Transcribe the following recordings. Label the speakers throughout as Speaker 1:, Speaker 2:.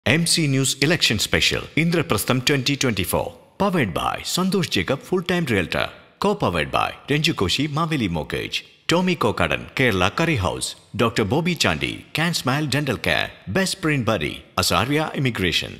Speaker 1: MC News Election Special Indraprastham 2024 Powered by Santosh Jacob Full-Time Realtor Co-powered by Renju Koshi Maveli Mortgage Tommy Kokadan Kerala Curry House Dr. Bobby Chandi Can Smile Dental Care Best Print Buddy Asaria Immigration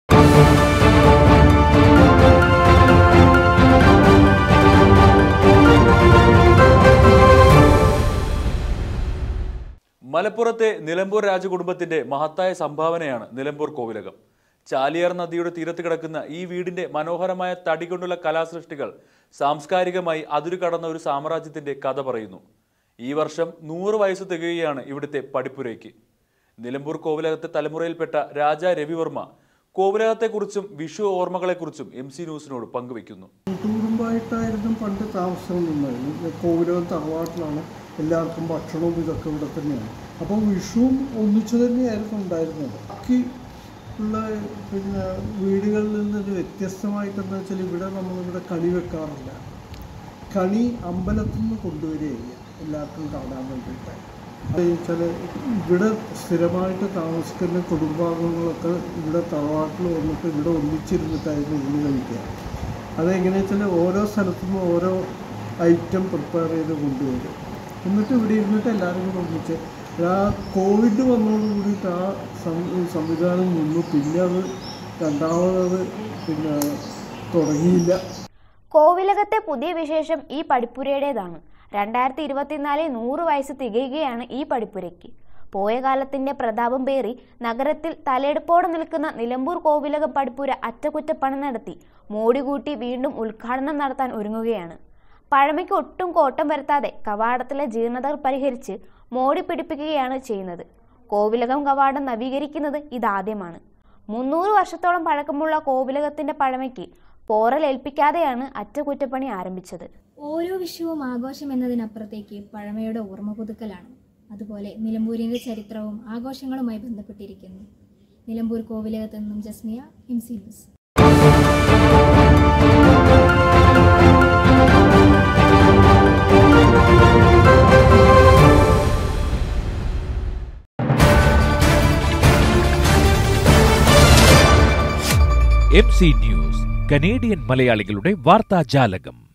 Speaker 2: മലപ്പുറത്തെ നിലമ്പൂർ രാജകുടുംബത്തിന്റെ മഹത്തായ സംഭാവനയാണ് നിലമ്പൂർ കോവിലകം ചാലിയാർ നദിയുടെ തീരത്ത് കിടക്കുന്ന ഈ വീടിന്റെ മനോഹരമായ തടി കൊണ്ടുള്ള കലാസൃഷ്ടികൾ സാംസ്കാരികമായി അതിരു കടന്ന ഒരു സാമ്രാജ്യത്തിന്റെ കഥ പറയുന്നു ഈ വർഷം നൂറ് വയസ്സ് തികയുകയാണ് ഇവിടുത്തെ പടിപ്പുരയ്ക്ക് നിലമ്പൂർ കോവിലകത്തെ തലമുറയിൽപ്പെട്ട രാജ രവിവർമ്മ കോവിലകത്തെക്കുറിച്ചും വിഷു ഓർമ്മകളെക്കുറിച്ചും എം സി ന്യൂസിനോട് പങ്കുവയ്ക്കുന്നു
Speaker 3: കൂട്ടുകുടുംബമായിട്ടായിരുന്നു പണ്ട് താമസം നിന്നായിരുന്നു കോവിലകം തറവാട്ടിലാണ് എല്ലാവർക്കും ഭക്ഷണവും ഇതൊക്കെ ഇവിടെ തന്നെയാണ് അപ്പോൾ വിഷുവും ഒന്നിച്ചു തന്നെയായിരുന്നു ഉണ്ടായിരുന്നത് ബാക്കി ഉള്ള പിന്നെ വീടുകളിൽ നിന്നൊരു വ്യത്യസ്തമായിട്ടെന്ന് വെച്ചാൽ ഇവിടെ നമ്മളിവിടെ കണി വെക്കാറില്ല കണി അമ്പലത്തിൽ നിന്ന് കൊണ്ടുവരികയില്ല എല്ലാവർക്കും കാണാൻ വേണ്ടിയിട്ട് അത് വെച്ചാൽ ഇവിടെ സ്ഥിരമായിട്ട് താമസിക്കുന്ന കുടുംബാംഗങ്ങളൊക്കെ ഇവിടെ തറവാട്ടിൽ വന്നിട്ട് ഇവിടെ ഒന്നിച്ചിരുന്നിട്ടായിരുന്നു ഊണ് കഴിക്കുക അതെങ്ങനെയാ വെച്ചാൽ ഓരോ സ്ഥലത്തുനിന്നും ഓരോ ഐറ്റം പ്രിപ്പയർ ചെയ്ത് കൊണ്ടുവരും എന്നിട്ട് ഇവിടെ ഇരുന്നിട്ട് എല്ലാവരും കൂടെ ഒന്നിച്ച് ആ കോവിഡ് വന്നതോട് കൂടിയിട്ട് ആ സം- സംവിധാനം നിന്നു പിന്നെ അത് രണ്ടാമത് പിന്നെ തുടങ്ങിയില്ല
Speaker 4: കോവിലകത്തെ പുതിയ വിശേഷം ഈ പടിപ്പുരയുടേതാണ് രണ്ടായിരത്തി ഇരുപത്തിനാലിൽ നൂറ് വയസ്സ് തികയുകയാണ് ഈ പടിപ്പുരയ്ക്ക് പോയ കാലത്തിന്റെ പ്രതാപം പേറി നഗരത്തിൽ തലയെടുപ്പോടെ നിൽക്കുന്ന നിലമ്പൂർ കോവിലകം പടിപ്പുര അറ്റകുറ്റപ്പണി നടത്തി മോടികൂട്ടി വീണ്ടും ഉദ്ഘാടനം നടത്താൻ ഒരുങ്ങുകയാണ് പഴമയ്ക്ക് ഒട്ടും കോട്ടം വരുത്താതെ കവാടത്തിലെ ജീർണതകൾ പരിഹരിച്ച് മോടി പിടിപ്പിക്കുകയാണ് ചെയ്യുന്നത് കോവിലകം കവാടം നവീകരിക്കുന്നത് ഇതാദ്യമാണ് മുന്നൂറ് വർഷത്തോളം പഴക്കമുള്ള കോവിലകത്തിന്റെ പഴമയ്ക്ക് പോറലേൽപ്പിക്കാതെയാണ് അറ്റകുറ്റപ്പണി ആരംഭിച്ചത്
Speaker 5: ഓരോ വിഷുവും ആഘോഷം എന്നതിനപ്പുറത്തേക്ക് പഴമയുടെ ഓർമ്മ പുതുക്കലാണ് അതുപോലെ നിലമ്പൂരിൻ്റെ ചരിത്രവും ആഘോഷങ്ങളുമായി ബന്ധപ്പെട്ടിരിക്കുന്നു നിലമ്പൂർ കോവിലകത്ത് നിന്നും Jasmiya M C news
Speaker 6: M C news Canadian മലയാളികളുടെ വാർത്താജാലകം